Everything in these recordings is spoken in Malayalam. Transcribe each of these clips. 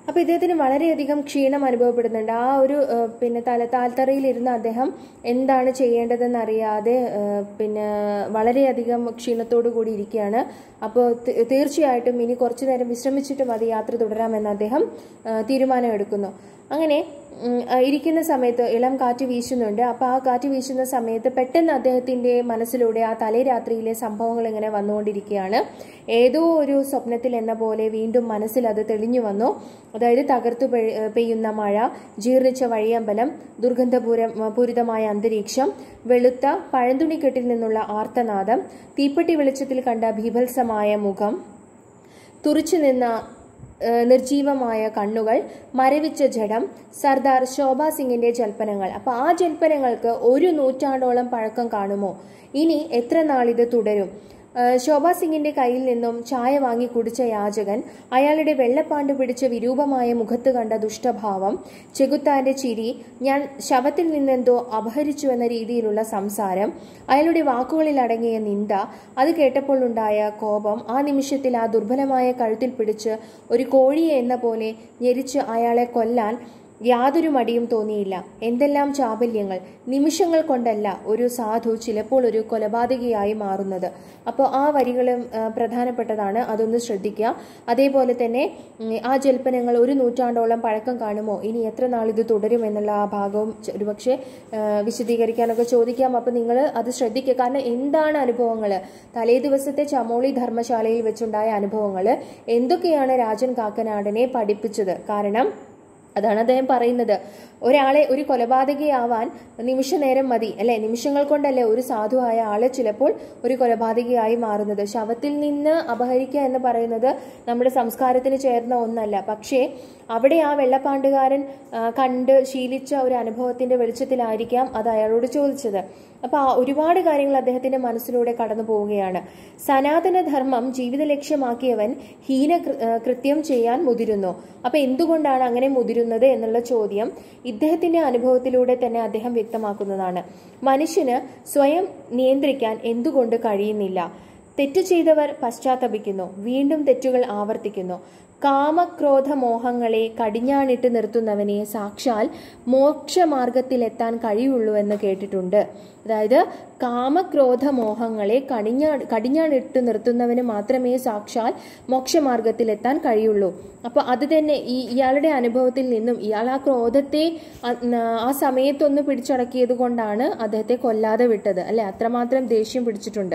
അപ്പൊ ഇദ്ദേഹത്തിന് വളരെയധികം ക്ഷീണം അനുഭവപ്പെടുന്നുണ്ട് ആ ഒരു ഏഹ്, പിന്നെ തല താൽത്തറയിലിരുന്ന് അദ്ദേഹം എന്താണ് ചെയ്യേണ്ടതെന്ന് അറിയാതെ ഏഹ്, പിന്നെ വളരെയധികം ക്ഷീണത്തോടു കൂടി ഇരിക്കുകയാണ് അപ്പോൾ തി- തീർച്ചയായിട്ടും ഇനി കുറച്ചു നേരം വിശ്രമിച്ചിട്ട് മതി യാത്ര തുടരാമെന്ന് അദ്ദേഹം ഏഹ്, തീരുമാനമെടുക്കുന്നു അങ്ങനെ ഉം, ആ, ഇരിക്കുന്ന സമയത്ത് ഇളം കാറ്റ് വീശുന്നുണ്ട് അപ്പോൾ ആ കാറ്റ് വീശുന്ന സമയത്ത് പെട്ടെന്ന് അദ്ദേഹത്തിന്റെ മനസ്സിലൂടെ ആ തലേ രാത്രിയിലെ സംഭവങ്ങൾ ഇങ്ങനെ വന്നുകൊണ്ടിരിക്കുകയാണ് ഏതോ ഒരു സ്വപ്നത്തിൽ എന്ന പോലെ വീണ്ടും മനസ്സിൽ അത് തെളിഞ്ഞു വന്നു അതായത് തകർത്തു പെയ്- ഏ, പെയ്യുന്ന മഴ ജീർണിച്ച വഴിയമ്പലം ദുർഗന്ധപൂരം പൂരിതമായ അന്തരീക്ഷം വെളുത്ത പഴന്തുണിക്കെട്ടിൽ നിന്നുള്ള ആർത്തനാദം തീപ്പെട്ടി വെളിച്ചത്തിൽ കണ്ട ഭീഭത്സമായ മുഖം തുറിച്ചു നിന്ന ഏഹ്, നിർജീവമായ കണ്ണുകൾ മരവിച്ച ജഡം സർദാർ ശോഭാ സിംഗിന്റെ ജൽപ്പനങ്ങൾ അപ്പൊ ആ ജൽപ്പനങ്ങൾക്ക് ഒരു നൂറ്റാണ്ടോളം പഴക്കം കാണുമോ ഇനി എത്ര നാളിത് തുടരും ഏഹ്, ശോഭാ സിംഗിന്റെ കയ്യിൽ നിന്നും ചായ വാങ്ങി കുടിച്ച യാചകൻ അയാളുടെ വെള്ളപ്പാണ്ട് പിടിച്ച വിരൂപമായ മുഖത്ത് കണ്ട ദുഷ്ടഭാവം ചെകുത്താന്റെ ചിരി ഞാൻ ശവത്തിൽ നിന്നെന്തോ അപഹരിച്ചു എന്ന രീതിയിലുള്ള സംസാരം അയാളുടെ വാക്കുകളിൽ അടങ്ങിയ നിന്ദ അത് കേട്ടപ്പോൾ ഉണ്ടായ കോപം ആ നിമിഷത്തിൽ ആ ദുർബലമായ കഴുത്തിൽ പിടിച്ച് ഒരു കോഴിയെ എന്ന പോലെ ഞെരിച്ച് അയാളെ കൊല്ലാൻ യാതൊരു മടിയും തോന്നിയില്ല എന്തെല്ലാം ചാബല്യങ്ങൾ നിമിഷങ്ങൾ കൊണ്ടല്ല ഒരു സാധു ചിലപ്പോൾ ഒരു കൊലപാതകയായി മാറുന്നത് അപ്പോൾ ആ വരികളും ആ, പ്രധാനപ്പെട്ടതാണ് അതൊന്ന് ശ്രദ്ധിക്കുക അതേപോലെ തന്നെ ഉം, ആ ജൽപ്പനങ്ങൾ ഒരു നൂറ്റാണ്ടോളം പഴക്കം കാണുമോ ഇനി എത്ര നാൾ ഇത് തുടരും എന്നുള്ള ആ ഭാഗവും ച- ഒരുപക്ഷെ ആ, വിശദീകരിക്കാനൊക്കെ ചോദിക്കാം അപ്പോൾ നിങ്ങൾ അത് ശ്രദ്ധിക്കുക കാരണം എന്താണ് അനുഭവങ്ങൾ തലേ ദിവസത്തെ ചമോളി ധർമ്മശാലയിൽ വെച്ചുണ്ടായ അനുഭവങ്ങൾ എന്തൊക്കെയാണ് രാജൻ കാക്കനാടനെ പഠിപ്പിച്ചത് കാരണം അതാണ് അദ്ദേഹം പറയുന്നത് ഒരാളെ ഒരു കൊലപാതകയാവാൻ നിമിഷ നേരം മതി അല്ലെ നിമിഷങ്ങൾ കൊണ്ടല്ലേ ഒരു സാധുവായ ആള് ചിലപ്പോൾ ഒരു കൊലപാതകയായി മാറുന്നത് ശവത്തിൽ നിന്ന് അപഹരിക്കുക എന്ന് പറയുന്നത് നമ്മുടെ സംസ്കാരത്തിന് ചേർന്ന ഒന്നല്ല പക്ഷേ അവിടെ ആ വെള്ളപ്പാണ്ടുകാരൻ ആ, കണ്ട് ശീലിച്ച ഒരു അനുഭവത്തിന്റെ വെളിച്ചത്തിലായിരിക്കാം അത് അയാളോട് ചോദിച്ചത് അപ്പൊ ആ ഒരുപാട് കാര്യങ്ങൾ അദ്ദേഹത്തിന്റെ മനസ്സിലൂടെ കടന്നു പോവുകയാണ് സനാതന ധർമ്മം ജീവിത ലക്ഷ്യമാക്കിയവൻ ഹീന കൃ- ആ, കൃത്യം ചെയ്യാൻ മുതിരുന്നു അപ്പൊ എന്തുകൊണ്ടാണ് അങ്ങനെ മുതിരുന്നത് എന്നുള്ള ചോദ്യം ഇദ്ദേഹത്തിന്റെ അനുഭവത്തിലൂടെ തന്നെ അദ്ദേഹം വ്യക്തമാക്കുന്നതാണ് മനുഷ്യന് സ്വയം നിയന്ത്രിക്കാൻ എന്തുകൊണ്ട് കഴിയുന്നില്ല തെറ്റ് ചെയ്തവർ പശ്ചാത്തപിക്കുന്നു വീണ്ടും തെറ്റുകൾ ആവർത്തിക്കുന്നു കാമക്രോധ മോഹങ്ങളെ കടിഞ്ഞാണിട്ട് നിർത്തുന്നവനെ സാക്ഷാൽ മോക്ഷമാർഗത്തിലെത്താൻ കഴിയുള്ളൂ എന്ന് കേട്ടിട്ടുണ്ട് അതായത് കാമക്രോധ മോഹങ്ങളെ കടിഞ്ഞാ കടിഞ്ഞാണിട്ട് നിർത്തുന്നവന് മാത്രമേ സാക്ഷാൽ മോക്ഷമാർഗത്തിലെത്താൻ കഴിയുള്ളൂ അപ്പൊ അത് തന്നെ ഈ ഇയാളുടെ അനുഭവത്തിൽ നിന്നും ഇയാൾ ആ ക്രോധത്തെ ആ- ആ സമയത്തൊന്ന് പിടിച്ചടക്കിയത് കൊണ്ടാണ് അദ്ദേഹത്തെ കൊല്ലാതെ വിട്ടത് അല്ലെ അത്രമാത്രം ദേഷ്യം പിടിച്ചിട്ടുണ്ട്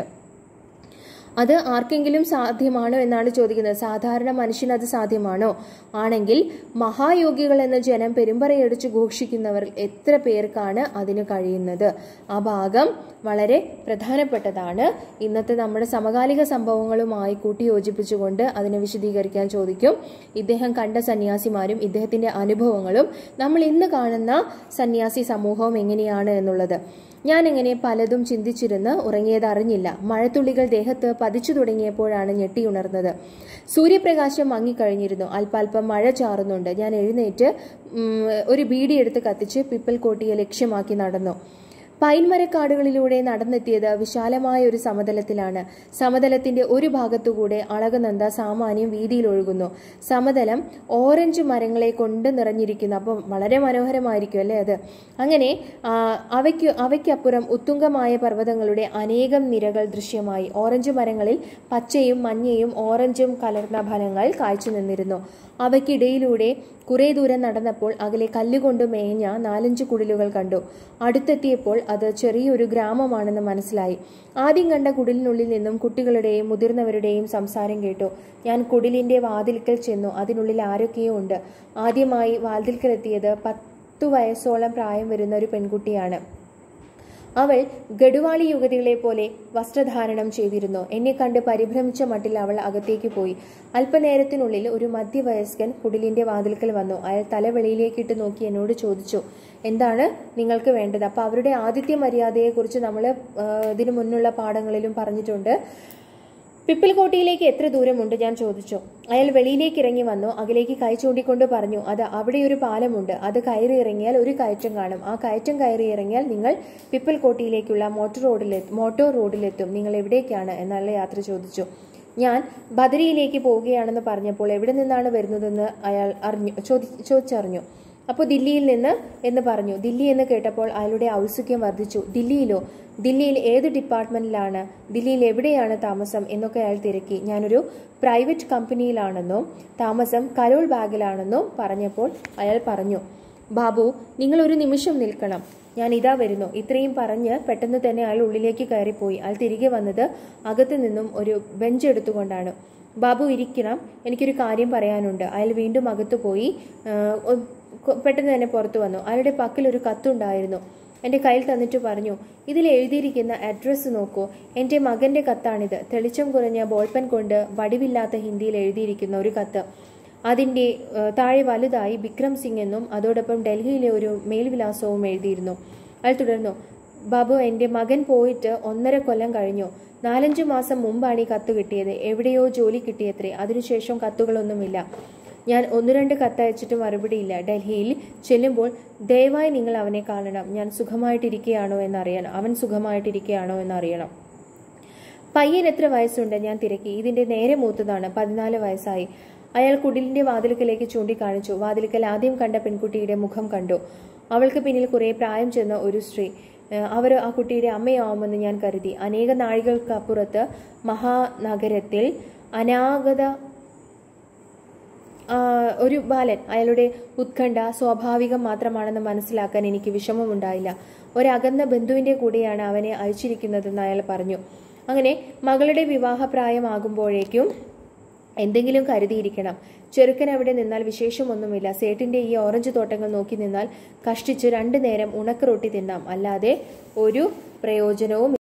അത് ആർക്കെങ്കിലും സാധ്യമാണോ എന്നാണ് ചോദിക്കുന്നത് സാധാരണ മനുഷ്യന് അത് സാധ്യമാണോ ആണെങ്കിൽ മഹായോഗികൾ എന്ന ജനം പെരുമ്പറയടിച്ച് ഘോഷിക്കുന്നവർ എത്ര പേർക്കാണ് അതിന് കഴിയുന്നത് ആ ഭാഗം വളരെ പ്രധാനപ്പെട്ടതാണ് ഇന്നത്തെ നമ്മുടെ സമകാലിക സംഭവങ്ങളുമായി കൂട്ടിയോജിപ്പിച്ചുകൊണ്ട് അതിനെ വിശദീകരിക്കാൻ ചോദിക്കും ഇദ്ദേഹം കണ്ട സന്യാസിമാരും ഇദ്ദേഹത്തിന്റെ അനുഭവങ്ങളും നമ്മൾ ഇന്ന് കാണുന്ന സന്യാസി സമൂഹവും എങ്ങനെയാണ് എന്നുള്ളത് ഞാൻ ഇങ്ങനെ പലതും ചിന്തിച്ചിരുന്ന് ഉറങ്ങിയത് അറിഞ്ഞില്ല മഴത്തുള്ളികൾ ദേഹത്ത് പതിച്ചു തുടങ്ങിയപ്പോഴാണ് ഞെട്ടിയുണർന്നത് സൂര്യപ്രകാശം മങ്ങിക്കഴിഞ്ഞിരുന്നു അല്പാൽപ്പം മഴ ചാറുന്നുണ്ട് ഞാൻ എഴുന്നേറ്റ് ഉം, ഒരു ബീഡി എടുത്ത് കത്തിച്ച് പിപ്പൽകോട്ടിയെ ലക്ഷ്യമാക്കി നടന്നു പൈൻമരക്കാടുകളിലൂടെ നടന്നെത്തിയത് വിശാലമായ ഒരു സമതലത്തിലാണ് സമതലത്തിന്റെ ഒരു ഭാഗത്തുകൂടെ അളകനന്ദ സാമാന്യം വീതിയിൽ ഒഴുകുന്നു സമതലം ഓറഞ്ച് മരങ്ങളെ കൊണ്ട് നിറഞ്ഞിരിക്കുന്നു അപ്പം വളരെ മനോഹരമായിരിക്കും അല്ലേ അത് അങ്ങനെ ആ, അവയ്ക്ക് അവയ്ക്കപ്പുറം ഉത്തുംഗമായ പർവ്വതങ്ങളുടെ അനേകം നിരകൾ ദൃശ്യമായി ഓറഞ്ച് മരങ്ങളിൽ പച്ചയും മഞ്ഞയും ഓറഞ്ചും കലർന്ന ഫലങ്ങൾ കായ്ച്ചു നിന്നിരുന്നു അവയ്ക്കിടയിലൂടെ കുറെ ദൂരം നടന്നപ്പോൾ അകലെ കല്ലുകൊണ്ട് മേഞ്ഞ നാലഞ്ച് കുടിലുകൾ കണ്ടു അടുത്തെത്തിയപ്പോൾ അത് ചെറിയൊരു ഗ്രാമമാണെന്ന് മനസ്സിലായി ആദ്യം കണ്ട കുടിലിനുള്ളിൽ നിന്നും കുട്ടികളുടെയും മുതിർന്നവരുടെയും സംസാരം കേട്ടു ഞാൻ കുടിലിന്റെ വാതിൽക്കൽ ചെന്നു അതിനുള്ളിൽ ആരൊക്കെയോ ഉണ്ട് ആദ്യമായി വാതിൽക്കലെത്തിയത് പത്തു വയസ്സോളം പ്രായം വരുന്ന ഒരു പെൺകുട്ടിയാണ് അവൾ ഗഡുവാളി യുവതികളെ പോലെ വസ്ത്രധാരണം ചെയ്തിരുന്നു എന്നെ കണ്ട് പരിഭ്രമിച്ച മട്ടിൽ അവൾ അകത്തേക്ക് പോയി അല്പനേരത്തിനുള്ളിൽ ഒരു മധ്യവയസ്കൻ കുടിലിന്റെ വാതിൽക്കൽ വന്നു അയാൾ തല വെളിയിലേക്കിട്ട് നോക്കി എന്നോട് ചോദിച്ചു എന്താണ് നിങ്ങൾക്ക് വേണ്ടത് അപ്പൊ അവരുടെ ആതിഥ്യ മര്യാദയെക്കുറിച്ച് നമ്മൾ ഇതിനു മുന്നുള്ള പാഠങ്ങളിലും പറഞ്ഞിട്ടുണ്ട് പിപ്പിൽകോട്ടിയിലേക്ക് എത്ര ദൂരമുണ്ട് ഞാൻ ചോദിച്ചു അയാൾ വെളിയിലേക്ക് ഇറങ്ങി വന്നു അകലേക്ക് കൈ ചൂണ്ടിക്കൊണ്ട് പറഞ്ഞു അത് അവിടെ ഒരു പാലമുണ്ട് അത് കയറി ഇറങ്ങിയാൽ ഒരു കയറ്റം കാണും ആ കയറ്റം കയറി ഇറങ്ങിയാൽ നിങ്ങൾ പിപ്പിൽകോട്ടിയിലേക്കുള്ള മോട്ടോർ റോഡിലെ മോട്ടോർ റോഡിലെത്തും നിങ്ങൾ എവിടേക്കാണ് എന്നുള്ള യാത്ര ചോദിച്ചു ഞാൻ ബദരിയിലേക്ക് പോവുകയാണെന്ന് പറഞ്ഞപ്പോൾ എവിടെ നിന്നാണ് വരുന്നതെന്ന് അയാൾ അറിഞ്ഞു ചോദി ചോദിച്ചറിഞ്ഞു അപ്പോൾ ദില്ലിയിൽ നിന്ന് എന്ന് പറഞ്ഞു ദില്ലി എന്ന് കേട്ടപ്പോൾ അയാളുടെ ഔത്സുക്യം വർദ്ധിച്ചു ദില്ലിയിലോ ദില്ലിയിൽ ഏത് ഡിപ്പാർട്ട്മെന്റിലാണ് ദില്ലിയിൽ എവിടെയാണ് താമസം എന്നൊക്കെ അയാൾ തിരക്കി ഞാനൊരു പ്രൈവറ്റ് കമ്പനിയിലാണെന്നോ താമസം കരോൾ ബാഗിലാണെന്നോ പറഞ്ഞപ്പോൾ അയാൾ പറഞ്ഞു ബാബു നിങ്ങൾ ഒരു നിമിഷം നിൽക്കണം ഞാൻ ഇതാ വരുന്നു ഇത്രയും പറഞ്ഞ് പെട്ടെന്ന് തന്നെ അയാൾ ഉള്ളിലേക്ക് കയറിപ്പോയി അയാൾ തിരികെ വന്നത് അകത്തു നിന്നും ഒരു ബെഞ്ച് എടുത്തുകൊണ്ടാണ് ബാബു ഇരിക്കണം എനിക്കൊരു കാര്യം പറയാനുണ്ട് അയാൾ വീണ്ടും അകത്തു പോയി ആ, ഒ- കൊ- പെട്ടെന്ന് തന്നെ പുറത്തു വന്നു അയാളുടെ പക്കൽ ഒരു കത്തുണ്ടായിരുന്നു എൻ്റെ കയ്യിൽ തന്നിട്ട് പറഞ്ഞു ഇതിൽ എഴുതിയിരിക്കുന്ന അഡ്രസ്സ് നോക്കൂ എൻ്റെ മകൻ്റെ കത്താണിത് തെളിച്ചം കുറഞ്ഞ ബോൾ പെൻ കൊണ്ട് വടിവില്ലാത്ത ഹിന്ദിയിൽ എഴുതിയിരിക്കുന്ന ഒരു കത്ത് അതിൻ്റെ ഏഹ്, താഴെ വലുതായി വിക്രം സിംഗ് എന്നും അതോടൊപ്പം ഡൽഹിയിലെ ഒരു മേൽവിലാസവും എഴുതിയിരുന്നു അയാൾ തുടർന്നു ബാബു എൻ്റെ മകൻ പോയിട്ട് ഒന്നര കൊല്ലം കഴിഞ്ഞു നാലഞ്ചു മാസം മുമ്പാണ് ഈ കത്ത് കിട്ടിയത് എവിടെയോ ജോലി കിട്ടിയത്രേ അതിനുശേഷം കത്തുകളൊന്നുമില്ല ഞാൻ ഒന്ന് രണ്ട് കത്തയച്ചിട്ട് മറുപടിയില്ല ഡൽഹിയിൽ ചെല്ലുമ്പോൾ ദയവായി നിങ്ങൾ അവനെ കാണണം ഞാൻ സുഖമായിട്ടിരിക്കുകയാണോ എന്നറിയണം അവൻ സുഖമായിട്ടിരിക്കുകയാണോ എന്നറിയണം പയ്യൻ എത്ര വയസ്സുണ്ട് ഞാൻ തിരക്കി ഇതിന്റെ നേരെ മൂത്തതാണ് പതിനാല് വയസ്സായി അയാൾ കുടിലിന്റെ വാതിൽക്കലേക്ക് ചൂണ്ടിക്കാണിച്ചു വാതിൽക്കൽ ആദ്യം കണ്ട പെൺകുട്ടിയുടെ മുഖം കണ്ടു അവൾക്ക് പിന്നിൽ കുറെ പ്രായം ചെന്ന ഒരു സ്ത്രീ ഏഹ് അവർ ആ കുട്ടിയുടെ അമ്മയാവുമെന്ന് ഞാൻ കരുതി അനേക നാഴികൾക്കപ്പുറത്ത് മഹാനഗരത്തിൽ അനാഗത ആ, ഒരു ബാലൻ അയാളുടെ ഉത്കണ്ഠ സ്വാഭാവികം മാത്രമാണെന്ന് മനസ്സിലാക്കാൻ എനിക്ക് വിഷമമുണ്ടായില്ല ഒരകന്ന ബന്ധുവിന്റെ കൂടെയാണ് അവനെ അയച്ചിരിക്കുന്നതെന്ന് അയാൾ പറഞ്ഞു അങ്ങനെ മകളുടെ വിവാഹപ്രായമാകുമ്പോഴേക്കും എന്തെങ്കിലും കരുതിയിരിക്കണം ചെറുക്കൻ അവിടെ നിന്നാൽ വിശേഷമൊന്നുമില്ല സേട്ടിന്റെ ഈ ഓറഞ്ച് തോട്ടങ്ങൾ നോക്കി നിന്നാൽ കഷ്ടിച്ച് രണ്ടു നേരം ഉണക്ക റൊട്ടി തിന്നാം അല്ലാതെ ഒരു പ്രയോജനവും